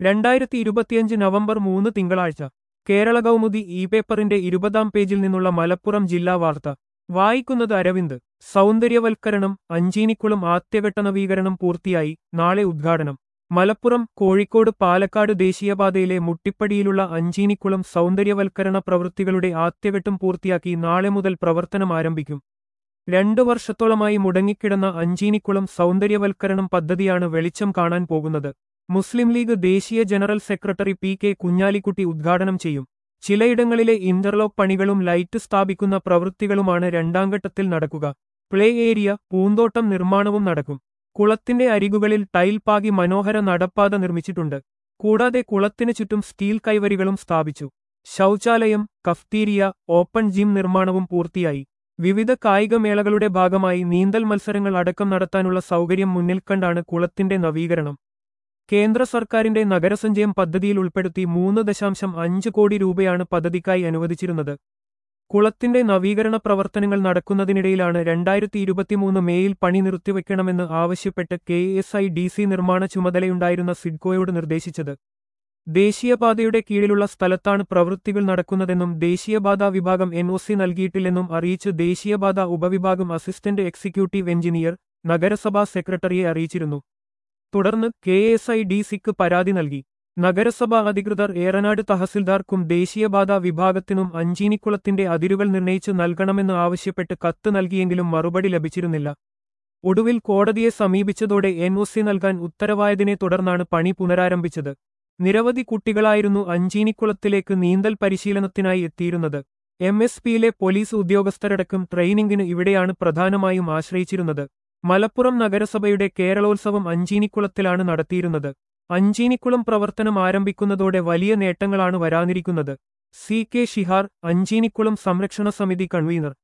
രണ്ടായിരത്തി ഇരുപത്തിയഞ്ച് നവംബർ മൂന്ന് തിങ്കളാഴ്ച കേരള കൗമുദി ഇ പേപ്പറിന്റെ ഇരുപതാം പേജിൽ നിന്നുള്ള മലപ്പുറം ജില്ലാ വാർത്ത വായിക്കുന്നത് അരവിന്ദ് സൗന്ദര്യവൽക്കരണം അഞ്ചീനിക്കുളം ആദ്യഘട്ട നവീകരണം പൂർത്തിയായി നാളെ ഉദ്ഘാടനം മലപ്പുറം കോഴിക്കോട് പാലക്കാട് ദേശീയപാതയിലെ മുട്ടിപ്പടിയിലുള്ള അഞ്ചീനിക്കുളം സൗന്ദര്യവൽക്കരണ പ്രവൃത്തികളുടെ ആദ്യഘട്ടം പൂർത്തിയാക്കി നാളെ മുതൽ പ്രവർത്തനം ആരംഭിക്കും രണ്ടു വർഷത്തോളമായി മുടങ്ങിക്കിടന്ന അഞ്ചീനിക്കുളം സൗന്ദര്യവൽക്കരണം പദ്ധതിയാണ് വെളിച്ചം കാണാൻ പോകുന്നത് മുസ്ലിം ലീഗ് ദേശീയ general secretary P K Kunhalikutty ഉദ്ഘാടനം ചെയ്യും ചിലയിടങ്ങളിലെ ഇന്റർലോക്ക് പണികളും ലൈറ്റ് സ്ഥാപിക്കുന്ന പ്രവൃത്തികളുമാണ് രണ്ടാംഘട്ടത്തിൽ നടക്കുക പ്ലേ ഏരിയ പൂന്തോട്ടം നിർമ്മാണവും നടക്കും കുളത്തിന്റെ അരികുകളിൽ ടൈൽ പാകി മനോഹര നടപ്പാത നിർമ്മിച്ചിട്ടുണ്ട് കൂടാതെ കുളത്തിനു ചുറ്റും സ്റ്റീൽ കൈവരികളും സ്ഥാപിച്ചു ശൗചാലയം കഫ്തീരിയ ഓപ്പൺ ജിം നിർമ്മാണവും പൂർത്തിയായി വിവിധ കായികമേളകളുടെ ഭാഗമായി നീന്തൽ മത്സരങ്ങൾ അടക്കം നടത്താനുള്ള സൗകര്യം മുന്നിൽ കണ്ടാണ് കുളത്തിന്റെ നവീകരണം കേന്ദ്ര സർക്കാരിന്റെ നഗരസഞ്ചയം പദ്ധതിയിൽ ഉൾപ്പെടുത്തി മൂന്ന് ദശാംശം അഞ്ച് കോടി രൂപയാണ് പദ്ധതിക്കായി അനുവദിച്ചിരുന്നത് കുളത്തിന്റെ നവീകരണ പ്രവർത്തനങ്ങൾ നടക്കുന്നതിനിടയിലാണ് രണ്ടായിരത്തി ഇരുപത്തിമൂന്ന് മേയിൽ പണി നിർത്തിവെക്കണമെന്ന് ആവശ്യപ്പെട്ട് K S I D C നിർമ്മാണ ചുമതലയുണ്ടായിരുന്ന സിഡ്കോയോട് നിർദ്ദേശിച്ചത് ദേശീയപാതയുടെ കീഴിലുള്ള സ്ഥലത്താണ് പ്രവൃത്തികൾ നടക്കുന്നതെന്നും ദേശീയപാത വിഭാഗം എൻ ഒ സി നൽകിയിട്ടില്ലെന്നും അറിയിച്ച് ദേശീയപാത ഉപവിഭാഗം അസിസ്റ്റന്റ് എക്സിക്യൂട്ടീവ് എഞ്ചിനീയർ നഗരസഭാ സെക്രട്ടറിയെ അറിയിച്ചിരുന്നു തുടർന്ന് കെ എസ് ഐ ഡി സിക്ക് പരാതി നൽകി നഗരസഭാ അധികൃതർ ഏറനാട് തഹസിൽദാർക്കും ദേശീയപാത വിഭാഗത്തിനും അഞ്ചീനിക്കുളത്തിന്റെ അതിരുകൾ നിർണയിച്ച് നൽകണമെന്ന് ആവശ്യപ്പെട്ട് കത്ത് നൽകിയെങ്കിലും മറുപടി ലഭിച്ചിരുന്നില്ല ഒടുവിൽ കോടതിയെ സമീപിച്ചതോടെ എൻ ഒ സി നൽകാൻ ഉത്തരവായതിനെ തുടർന്നാണ് പണി പുനരാരംഭിച്ചത് നിരവധി കുട്ടികളായിരുന്നു അഞ്ചീനിക്കുളത്തിലേക്ക് നീന്തൽ പരിശീലനത്തിനായി എത്തിയിരുന്നത് എം എസ് പിയിലെ പോലീസ് ഉദ്യോഗസ്ഥരടക്കം ട്രെയിനിങ്ങിന് ഇവിടെയാണ് പ്രധാനമായും ആശ്രയിച്ചിരുന്നത് മലപ്പുറം നഗരസഭയുടെ കേരളോത്സവം അഞ്ചീനിക്കുളത്തിലാണ് നടത്തിയിരുന്നത് അഞ്ചീനിക്കുളം പ്രവർത്തനം ആരംഭിക്കുന്നതോടെ വലിയ നേട്ടങ്ങളാണ് വരാനിരിക്കുന്നത് സി കെ ഷിഹാർ അഞ്ചീനിക്കുളം സംരക്ഷണ സമിതി കൺവീനർ